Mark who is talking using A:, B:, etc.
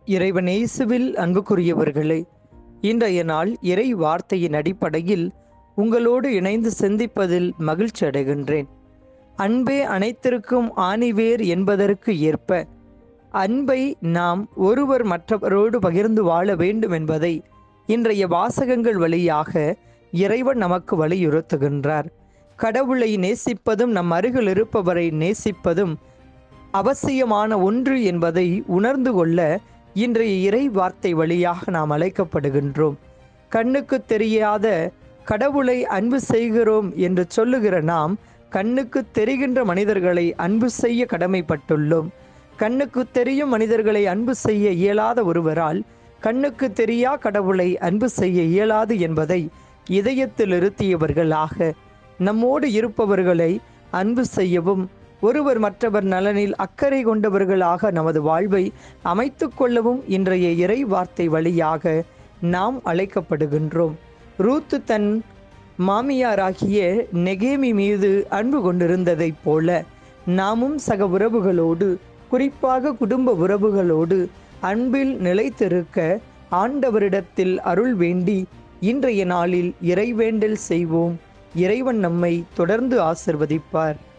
A: இறைவனேசுவில் அன்புக்குரியவர்களே இன்றைய நாள் இறை வார்த்தையின் அடிப்படையில் உங்களோடு இணைந்து சிந்திப்பதில் மகிழ்ச்சி அடைகின்றேன் அன்பே அனைத்திற்கும் ஆணிவேர் என்பதற்கு ஏற்ப அன்பை நாம் ஒருவர் மற்றவரோடு பகிர்ந்து வாழ வேண்டும் என்பதை இன்றைய வாசகங்கள் வழியாக இறைவன் நமக்கு வலியுறுத்துகின்றார் கடவுளை நேசிப்பதும் நம் அருகில் இருப்பவரை நேசிப்பதும் அவசியமான ஒன்று என்பதை உணர்ந்து கொள்ள இன்றைய இறை வார்த்தை வழியாக நாம் அழைக்கப்படுகின்றோம் கண்ணுக்கு தெரியாத கடவுளை அன்பு செய்கிறோம் என்று சொல்லுகிற நாம் கண்ணுக்கு தெரிகின்ற மனிதர்களை அன்பு செய்ய கடமைப்பட்டுள்ளோம் கண்ணுக்கு தெரியும் மனிதர்களை அன்பு செய்ய இயலாத ஒருவரால் கண்ணுக்கு தெரியா கடவுளை அன்பு செய்ய இயலாது என்பதை இதயத்தில் இருத்தியவர்களாக நம்மோடு இருப்பவர்களை அன்பு செய்யவும் ஒருவர் மற்றவர் நலனில் அக்கறை கொண்டவர்களாக நமது வாழ்வை அமைத்து கொள்ளவும் இன்றைய இறை வார்த்தை வழியாக நாம் அழைக்கப்படுகின்றோம் ரூத்து தன் மாமியாராகிய நெகேமி மீது அன்பு கொண்டிருந்ததைப் போல நாமும் சக உறவுகளோடு குறிப்பாக குடும்ப உறவுகளோடு அன்பில் நிலைத்திருக்க ஆண்டவரிடத்தில் அருள் வேண்டி இன்றைய நாளில் இறைவேண்டல் செய்வோம் இறைவன் நம்மை தொடர்ந்து ஆசிர்வதிப்பார்